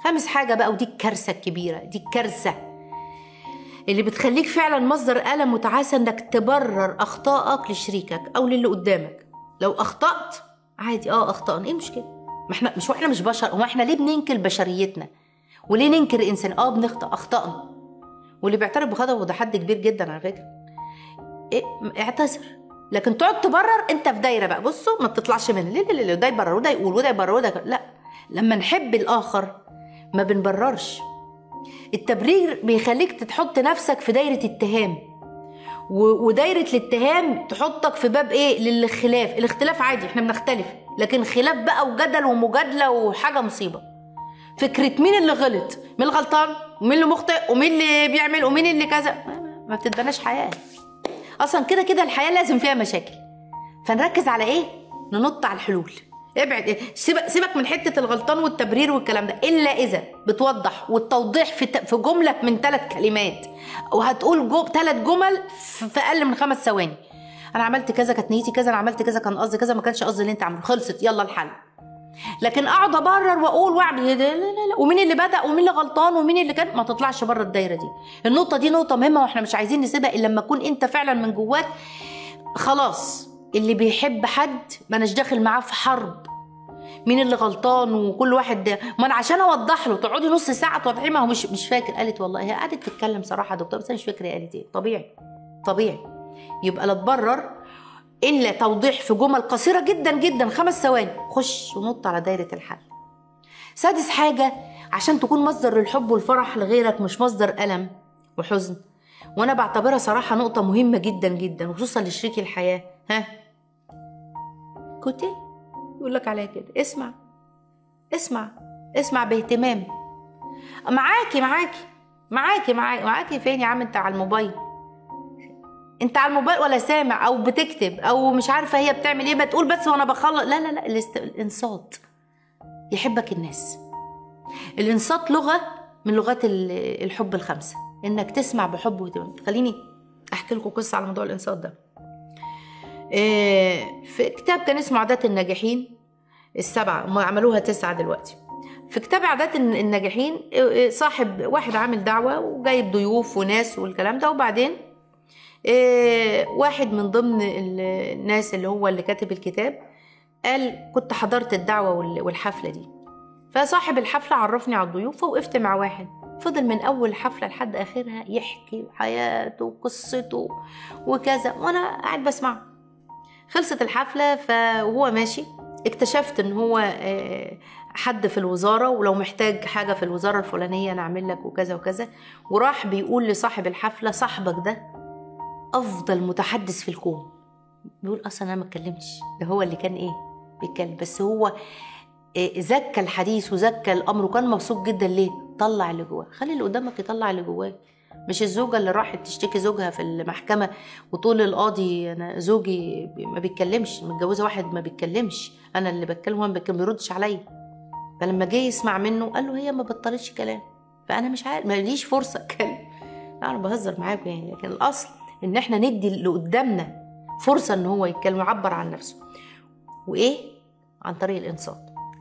خامس حاجه بقى ودي الكارثه الكبيره دي الكارثه اللي بتخليك فعلا مصدر الم وتعاسه انك تبرر اخطائك لشريكك او للي قدامك لو اخطات عادي اه اخطأنا ايه المشكله ما احنا مش واحنا مش بشر هو احنا ليه بننكر بشريتنا وليه ننكر انسان اه بنخطأ اخطأنا واللي بيعترف بخطأه وده حد كبير جدا على فكره إيه اعتذر لكن تقعد تبرر انت في دايره بقى بصوا ما بتطلعش منها ليه ليه ليه ده يبرر وده يقول وده يبرر وده يقول. لا لما نحب الاخر ما بنبررش التبرير بيخليك تحط نفسك في دايره اتهام و- ودايره الاتهام تحطك في باب ايه للاختلاف الاختلاف عادي احنا بنختلف لكن خلاف بقى وجدل ومجادله وحاجه مصيبه فكره مين اللي غلط مين الغلطان ومين اللي مخطئ ومين اللي بيعمل ومين اللي كذا ما- ما بتتبناش حياه اصلا كده كده الحياه لازم فيها مشاكل فنركز على ايه ننط على الحلول ابعد إيه؟ سيبك سيبك من حته الغلطان والتبرير والكلام ده الا اذا بتوضح والتوضيح في ت- في جمله من ثلاث كلمات وهتقول جو ثلاث جمل في في اقل من خمس ثواني انا عملت كذا كانت نيتي كذا انا عملت كذا كان قصدي كذا ما كانش قصدي اللي انت عمله خلصت يلا الحل لكن اقعد ابرر واقول واعمل لا لا لا لا ومين اللي بدا ومين اللي غلطان ومين اللي كان ما تطلعش بره الدايره دي النقطه دي نقطه مهمه واحنا مش عايزين نسيبها الا لما تكون انت فعلا من جواك خلاص اللي بيحب حد ما اناش داخل معاه في حرب مين اللي غلطان وكل واحد ده ما انا عشان اوضح له تقعدي نص ساعه توضحي ما هو مش مش فاكر قالت والله هي قعدت تتكلم صراحه يا دكتور بس انا مش فاكره هي قالت ايه طبيعي طبيعي يبقى لا تبرر الا توضيح في جمل قصيره جدا جدا خمس ثواني خش ونط على دايره الحل سادس حاجه عشان تكون مصدر للحب والفرح لغيرك مش مصدر الم وحزن وانا بعتبرها صراحه نقطه مهمه جدا جدا وخصوصا لشريك الحياه ها كنت يقول لك عليها كده اسمع اسمع اسمع باهتمام معاكي معاكي معاكي معاكي معاكي فين يا عم انت على الموبايل انت على الموبايل ولا سامع او بتكتب او مش عارفه هي بتعمل ايه بتقول بس وانا بخلص لا لا لا الاست... الانصات يحبك الناس الانصات لغه من لغات ال- الحب الخمسه انك تسمع بحب وتبقى خليني احكي لكم قصه على موضوع الانصات ده آه، في كتاب كان اسمه عادات الناجحين السبعة هم عملوها تسعة دلوقتي في كتاب عادات الن- الناجحين آه، آه، صاحب واحد عامل دعوة وجايب ضيوف وناس والكلام ده وبعدين آه، واحد من ضمن ال- الناس اللي هو اللي كاتب الكتاب قال كنت حضرت الدعوة وال- والحفلة دي فصاحب الحفلة عرفني على الضيوف فوقفت مع واحد فضل من أول حفلة لحد آخرها يحكي حياته وقصته وكذا وأنا قاعد بسمعه خلصت الحفلة فهو ماشي اكتشفت ان هو آه، حد في الوزارة ولو محتاج حاجة في الوزارة الفلانية انا اعمل لك وكذا وكذا وراح بيقول لصاحب الحفلة صاحبك ده افضل متحدث في الكون بيقول اصلا انا ما اتكلمتش ده هو اللي كان ايه بيتكلم بس هو آه، زكى الحديث وزكى الامر وكان مبسوط جدا ليه طلع اللي جواه خلي اللي قدامك يطلع اللي جواه مش الزوجة اللي راحت تشتكي زوجها في المحكمة وتقول للقاضي أنا زوجي بي- ما بيتكلمش متجوزة واحد ما بيتكلمش أنا اللي بتكلم هو ما بيتكلم- بيردش عليا فلما جه يسمع منه قال له هي ما بطلتش كلام فأنا مش عارف ما ليش فرصة أتكلم لا أنا بهزر معاكم يعني لكن الأصل إن إحنا ندي اللي قدامنا فرصة إن هو يتكلم ويعبر عن نفسه وإيه؟ عن طريق الإنصات